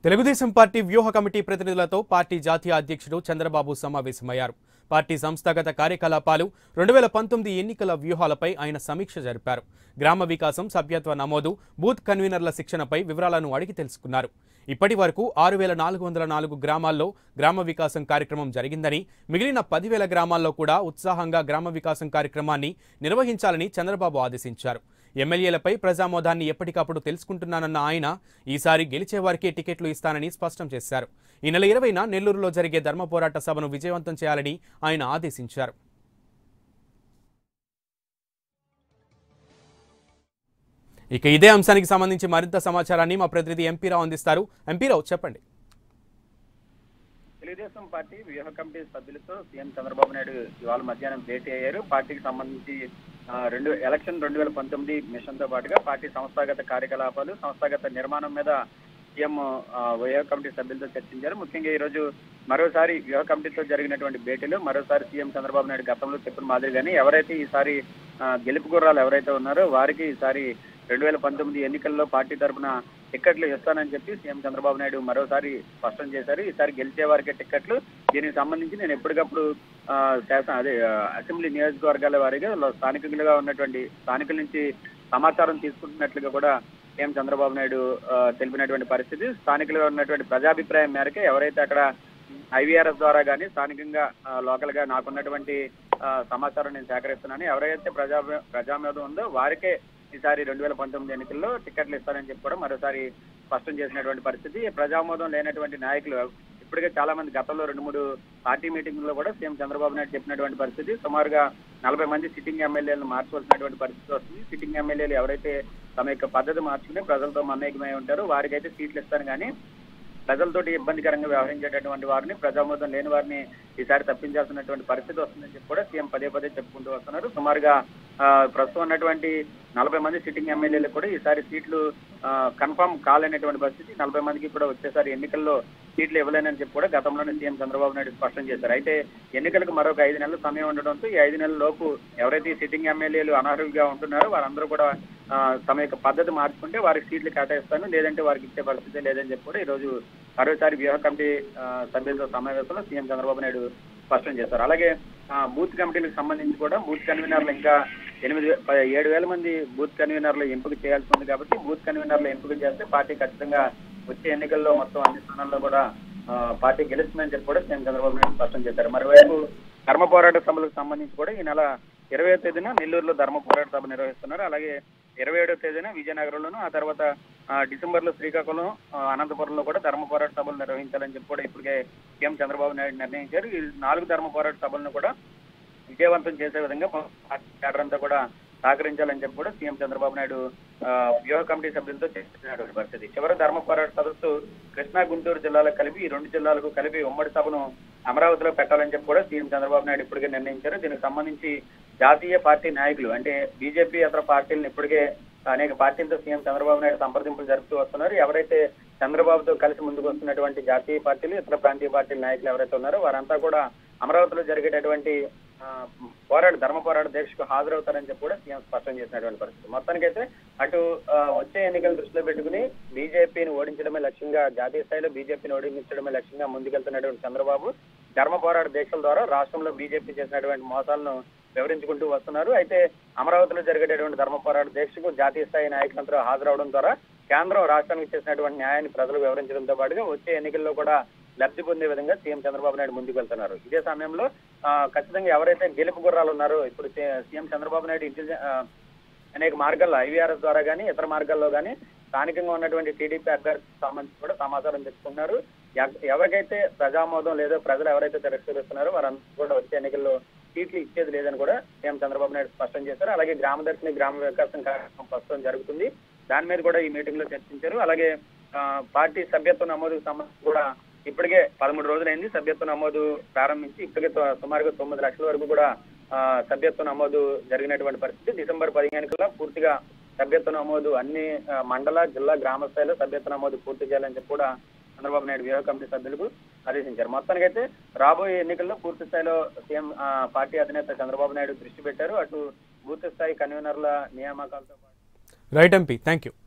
Telugu Desam party వ్యూహ committee ప్రతినిధులతో party జాతీయ అధ్యక్షుడు చంద్రబాబు సమావేశమయ్యారు పార్టీ సంస్థాగత కార్యకలాపాలు రెండు వేల పంతొమ్మిది ఎన్నికల వ్యూహాలపై ఆయన సమీక్ష జరిపారు గ్రామ వికాసం సభ్యత్వ నమోదు బూత్ కన్వీనర్ల శిక్షణపై వివరాలను అడిగి తెలుసుకున్నారు ఇప్పటి వరకు ఆరు వేల నాలుగు వందల నాలుగు గ్రామాల్లో గ్రామ వికాసం కార్యక్రమం జరిగిందని మిగిలిన పదివేల గ్రామాల్లో కూడా ఉత్సాహంగా గ్రామ వికాసం కార్యక్రమాన్ని నిర్వహించాలని చంద్రబాబు ఆదేశించారు ఎమ్మెల్యేలపై ప్రజామోదాన్ని ఎప్పటికప్పుడు తెలుసుకుంటున్నానన్న ఆయన ఈసారి గెలిచే వారికే టికెట్లు ఇస్తానని స్పష్టం చేశారు ఈ నెల ఇరవైన నెల్లూరులో జరిగే ధర్మ పోరాట సభను విజయవంతం చేయాలని ఆయన ఆదేశించారు ఇక ఇదే అంశానికి సంబంధించి మరింత సమాచారాన్ని మా ప్రతినిధి ఎంపీరావు అందిస్తారు ఎంపీరావు చెప్పండి తెలుగుదేశం పార్టీ వ్యూహ కమిటీ సభ్యులతో సీఎం చంద్రబాబు నాయుడు ఇవాళ మధ్యాహ్నం భేటీ అయ్యారు పార్టీకి సంబంధించి ఆ, రెండు ఎలక్షన్ రెండు వేల పంతొమ్మిది మిషన్ తో పాటుగా పార్టీ సంస్థాగత కార్యకలాపాలు సంస్థాగత నిర్మాణం మీద సీఎం ఆ, వ్యూహ కమిటీ సభ్యులతో చర్చించారు ముఖ్యంగా ఈ రోజు మరోసారి వ్యూహ కమిటీతో జరిగినటువంటి భేటీలో మరోసారి సీఎం చంద్రబాబు నాయుడు గతంలో చెప్పిన మాదిరిగానే ఎవరైతే ఈసారి ఆ, గెలుపు గుర్రాలు ఎవరైతే ఉన్నారో వారికి ఈసారి రెండు వేల పంతొమ్మిది ఎన్నికల్లో పార్టీ తరఫున టిక్కెట్లు ఇస్తానని చెప్పి సీఎం చంద్రబాబు నాయుడు మరోసారి స్పష్టం చేశారు ఈసారి గెలిచే వారికి టిక్కెట్లు దీనికి సంబంధించి నేను ఎప్పటికప్పుడు ఆ, శాసన అదే ఆ, అసెంబ్లీ నియోజకవర్గాల వారిగా లో- స్థానికులుగా ఉన్నటువంటి స్థానికుల నుంచి సమాచారం తీసుకుంటున్నట్లుగా కూడా సీఎం చంద్రబాబు నాయుడు ఆ, తెలిపినటువంటి పరిస్థితి స్థానికులుగా ఉన్నటువంటి ప్రజాభిప్రాయం మేరకు ఎవరైతే అక్కడ ఐవీఆర్ఎస్ ద్వారా కానీ స్థానికంగా ఆ, లోకల్ గా నాకున్నటువంటి ఆ, సమాచారం నేను సేకరిస్తున్నాను ఎవరైతే ప్రజా ప్రజామేధం ఉందో వారికే ఈసారి రెండు వేల పంతొమ్మిది ఎన్నికల్లో టికెట్లు ఇస్తారని చెప్పి కూడా మరోసారి స్పష్టం చేసినటువంటి పరిస్థితి ప్రజామోదం లేనటువంటి నాయకులు ఇప్పటికే చాలా మంది గతంలో రెండు మూడు పార్టీ మీటింగ్లో కూడా సీఎం చంద్రబాబు నాయుడు చెప్పినటువంటి పరిస్థితి సుమారుగా నలభై మంది సిట్టింగ్ ఎమ్మెల్యేలను మార్చవలసినటువంటి పరిస్థితి వస్తుంది సిట్టింగ్ ఎమ్మెల్యేలు ఎవరైతే తమ యొక్క పద్ధతి మార్చుకుని ప్రజలతో మమేకమై ఉంటారో వారికైతే సీట్లు ఇస్తాను కానీ ప్రజలతోటి ఇబ్బందికరంగా వ్యవహరించేటటువంటి వారిని ప్రజామోదం లేని వారిని ఈసారి తప్పించాల్సినటువంటి పరిస్థితి వస్తుందని చెప్పి కూడా సీఎం పదే పదే చెప్పుకుంటూ వస్తున్నారు సుమారుగా ఆ, ప్రస్తుతం ఉన్నటువంటి నలభై మంది సిట్టింగ్ ఎమ్మెల్యేలకు కూడా ఈసారి సీట్లు కన్ఫర్మ్ కాలేనటువంటి పరిస్థితి నలభై మందికి కూడా వచ్చేసారి ఎన్నికల్లో సీట్లు ఇవ్వలేనని చెప్పి కూడా గతంలోనే సీఎం చంద్రబాబు నాయుడు స్పష్టం చేశారు అయితే ఎన్నికలకు మరొక ఐదు నెలల సమయం ఉండడంతో ఈ ఐదు నెలల లోపు ఎవరైతే ఈ సిట్టింగ్ ఎమ్మెల్యేలు అనర్హులుగా ఉంటున్నారో వారందరూ కూడా ఆ, తమ యొక్క పద్ధతి మార్చుకుంటే వారికి సీట్లు కేటాయిస్తాను లేదంటే వారికి ఇచ్చే పరిస్థితి లేదని చెప్పి కూడా ఈ రోజు మరోసారి వ్యూహ కమిటీ ఆ, సభ్యులతో సమావేశంలో సీఎం చంద్రబాబు నాయుడు స్పష్టం చేశారు అలాగే ఆ, బూత్ కమిటీలకు సంబంధించి కూడా బూత్ కన్వీనర్లు ఇంకా ఎనిమిది వే- ప- ఏడు వేల మంది బూత్ కన్వీనర్లు ఎంపిక చేయాల్సి ఉంది కాబట్టి బూత్ కన్వీనర్లు ఎంపిక చేస్తే పార్టీ ఖచ్చితంగా వచ్చే ఎన్నికల్లో మొత్తం అన్ని స్థానాల్లో కూడా ఆ, పార్టీ గెలుస్తుందని చెప్పి కూడా సీఎం చంద్రబాబు నాయుడు స్పష్టం చేశారు మరోవైపు ధర్మ పోరాట సభలకు సంబంధించి కూడా ఈ నెల ఇరవై తేదీన నెల్లూరులో ధర్మ పోరాట సభ నిర్వహిస్తున్నారు అలాగే ఇరవై ఏడో తేదీన విజయనగరంలోను ఆ తర్వాత ఆ, డిసెంబర్ లో శ్రీకాకుళం ఆ, అనంతపురంలో కూడా ధర్మ పోరాట సభలు నిర్వహించాలని చెప్పి కూడా ఇప్పటికే సీఎం చంద్రబాబు నాయుడు నిర్ణయించారు ఈ నాలుగు ధర్మ పోరాట సభలను కూడా విజయవంతం చేసే విధంగా పార్టీ క్యాడర్ అంతా కూడా సహకరించాలని చెప్పి కూడా సీఎం చంద్రబాబు నాయుడు ఆ, వ్యూహ కమిటీ సభ్యులతో చర్చించినటువంటి పరిస్థితి చివరి ధర్మ పోరాట సదస్సు కృష్ణా గుంటూరు జిల్లాలకు కలిపి ఈ రెండు జిల్లాలకు కలిపి ఉమ్మడి సభను అమరావతిలో పెట్టాలని చెప్పి కూడా సీఎం చంద్రబాబు నాయుడు ఇప్పటికే నిర్ణయించారు దీనికి సంబంధించి జాతీయ పార్టీ నాయకులు అంటే బీజేపీ ఇతర పార్టీలను ఇప్పటికే అనేక పార్టీలతో సీఎం చంద్రబాబు నాయుడు సంప్రదింపులు జరుపుతూ వస్తున్నారు ఎవరైతే చంద్రబాబుతో కలిసి ముందుకు వస్తున్నటువంటి జాతీయ పార్టీలు ఇతర ప్రాంతీయ పార్టీల నాయకులు ఎవరైతే ఉన్నారో వారంతా కూడా అమరావతిలో జరిగేటటువంటి ఆ, పోరాట ధర్మ పోరాట దీక్షకు హాజరవుతారని చెప్పి కూడా సీఎం స్పష్టం చేసినటువంటి పరిస్థితి మొత్తానికైతే అటు ఆ, వచ్చే ఎన్నికలు దృష్టిలో పెట్టుకుని బీజేపీని ఓడించడమే లక్ష్యంగా జాతీయ స్థాయిలో బీజేపీని ఓడించడమే లక్ష్యంగా ముందుకెళ్తున్నటువంటి చంద్రబాబు ధర్మ పోరాట దీక్షల ద్వారా రాష్ట్రంలో బీజేపీ చేసినటువంటి మోసాలను వివరించుకుంటూ వస్తున్నారు అయితే అమరావతిలో జరిగేటటువంటి ధర్మ పోరాట దీక్షకు జాతీయ స్థాయి నాయకులందరూ హాజరవడం ద్వారా కేంద్రం రాష్ట్రానికి చేసినటువంటి న్యాయాన్ని ప్రజలకు వివరించడంతో పాటుగా వచ్చే ఎన్నికల్లో కూడా లబ్ధి పొందే విధంగా సీఎం చంద్రబాబు నాయుడు ముందుకు వెళ్తున్నారు ఇదే సమయంలో ఆ, ఖచ్చితంగా ఎవరైతే గెలుపు గుర్రాలు ఉన్నారో ఇప్పుడు సీ- సీఎం చంద్రబాబు నాయుడు ఇంటెలిజెన్స్ అనేక మార్గాల్లో ఐవీఆర్ఎస్ ద్వారా కానీ ఇతర మార్గాల్లో కానీ స్థానికంగా ఉన్నటువంటి టీడీపీ అభ్యర్థికి సంబంధించి కూడా సమాచారం తెచ్చుకున్నారు ఎవ- ఎవరికైతే ప్రజామోదం లేదో ప్రజలు ఎవరైతే తిరస్కరిస్తున్నారో వారందరూ కూడా వచ్చే ఎన్నికల్లో సీట్లు ఇచ్చేది లేదని కూడా సీఎం చంద్రబాబు నాయుడు స్పష్టం చేశారు అలాగే గ్రామ దర్శిని గ్రామ వికాసం కార్యక్రమం ప్రస్తుతం జరుగుతుంది దాని మీద కూడా ఈ మీటింగ్ లో చర్చించారు అలాగే ఆ, పార్టీ సభ్యత్వ నమోదుకు సంబంధించి కూడా ఇప్పటికే పదమూడు రోజులైంది సభ్యత్వ నమోదు ప్రారంభించి ఇప్పటికే తో- సుమారుగా తొమ్మిది లక్షల వరకు కూడా ఆ, సభ్యత్వ నమోదు జరిగినటువంటి పరిస్థితి డిసెంబర్ పదిహేను కల్లా పూర్తిగా సభ్యత్వ నమోదు అన్ని ఆ, మండల జిల్లా గ్రామ స్థాయిలో సభ్యత్వ నమోదు పూర్తి చేయాలని చెప్పి కూడా చంద్రబాబు నాయుడు వ్యూహ కమిటీ సభ్యులకు ఆదేశించారు మొత్తానికైతే రాబోయే ఎన్నికల్లో పూర్తి స్థాయిలో సీఎం ఆ, పార్టీ అధినేత చంద్రబాబు నాయుడు దృష్టి పెట్టారు అటు బూత్ స్థాయి కన్వీనర్ల నియామకాలతో పాటు రైట్ ఎంపీ థ్యాంక్ యూ